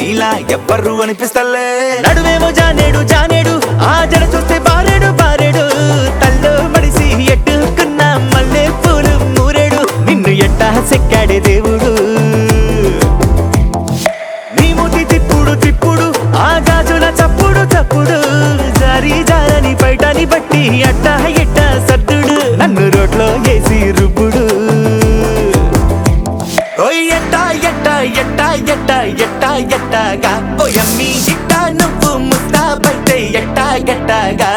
నీలా ఎవ్వరు అనిపిస్తలే నడువేమో జానేడు జానేడు ఆ జడ చూస్తే బారేడు బారేడు తల్లో మడిసి ఎట్టుకున్న మల్లె పూలు మూరేడు నిన్ను ఎట్టా సెక్కాడే దేవుడు నీ ముతి తిప్పుడు తిప్పుడు ఆ గాజుల చప్పుడు చప్పుడు జారి జారని బయటని బట్టి అట్ట ఎట్ట సర్దుడు నన్ను రోడ్లో వేసి రుబ్బుడు ఓయ్ ఎట్ట ఎట్ట ఎట్ట ఎట్ట ఎట్ట ఎట్టగా ఓ యమ్మి ఇట్ట నువ్వు ముస్తాబైతే ఎట్ట ఎట్టగా